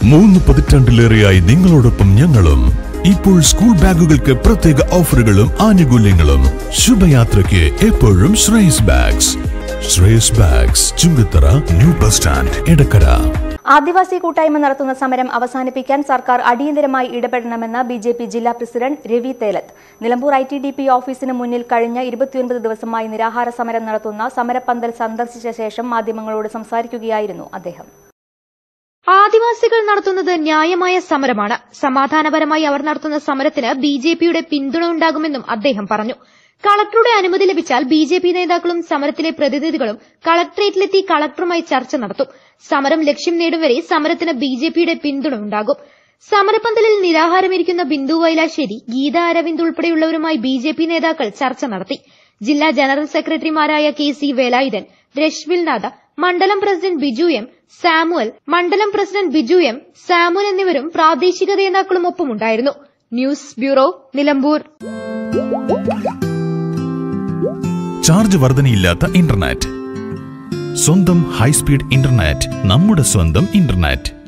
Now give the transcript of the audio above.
മൂന്ന് പതിറ്റാണ്ടിലേറെയായി നിങ്ങളോടൊപ്പം ഞങ്ങളും ഇപ്പോൾ സ്കൂൾ ബാഗുകൾക്ക് പ്രത്യേക ഓഫറുകളും ആനുകൂല്യങ്ങളും ശുഭയാത്രയ്ക്ക് എപ്പോഴും Shreyas bags Shreyas bags Chungathara new bus stand Edakkara ആദിവാസി കൂട്ടായ്മ നടത്തുന്ന സമരം അവസാനിപ്പിക്കാൻ സർക്കാർ അടിയന്തരമായി ഇടപെടണമെന്ന് ബി ജെ പി ജില്ലാ president Ravi Thelath Nilambur I T D P ഓഫീസിന് മുന്നിൽ കഴിഞ്ഞ ഇരുപത്തിയൊൻപത് ദിവസമായി നിരാഹാര സമരം നടത്തുന്ന സമരപ്പന്തൽ സന്ദർശിച്ച ശേഷം മാധ്യമങ്ങളോട് സംസാരിക്കുകയായിരുന്നു അദ്ദേഹം ആദിവാസികൾ നടത്തുന്നത് ന്യായമായ സമരമാണ് സമാധാനപരമായി അവർ നടത്തുന്ന സമരത്തിന് ബി ജെ പിയുടെ പിന്തുണ ഉണ്ടാകുമെന്നും അദ്ദേഹം പറഞ്ഞു കളക്ടറുടെ അനുമതി ലഭിച്ചാൽ ബി ജെ പി നേതാക്കളും സമരത്തിലെ പ്രതിനിധികളും കളക്ടറേറ്റിലെത്തി കളക്ടറുമായി ചർച്ച നടത്തും സമരം ലക്ഷ്യം നേടും വരെ സമരത്തിന് ബി ജെ പിയുടെ പിന്തുണ ഉണ്ടാകും സമരപന്തലിൽ നിരാഹാരമിരിക്കുന്ന ബിന്ദു വൈലാശ്ശേരി ഗീത അരവിന്ദ് ഉൾപ്പെടെയുള്ളവരുമായി ബി ജെ പി നേതാക്കൾ ചർച്ച നടത്തി ജില്ലാ ജനറൽ സെക്രട്ടറിമാരായ കെ സി വേലായുധൻ രശ്വിൽ നാഥ മണ്ഡലം പ്രസിഡന്റ് ബിജു എം സാമുവൽ മണ്ഡലം പ്രസിഡന്റ് ബിജു എം സാമുൽ എന്നിവരും പ്രാദേശിക നേതാക്കളും ഒപ്പമുണ്ടായിരുന്നു ന്യൂസ് ബ്യൂറോ നിലമ്പൂർ ചാർജ് വർധനയില്ലാത്ത ഇന്റർനെറ്റ് സ്വന്തം ഹൈസ്പീഡ് ഇന്റർനെറ്റ് നമ്മുടെ സ്വന്തം ഇന്റർനെറ്റ്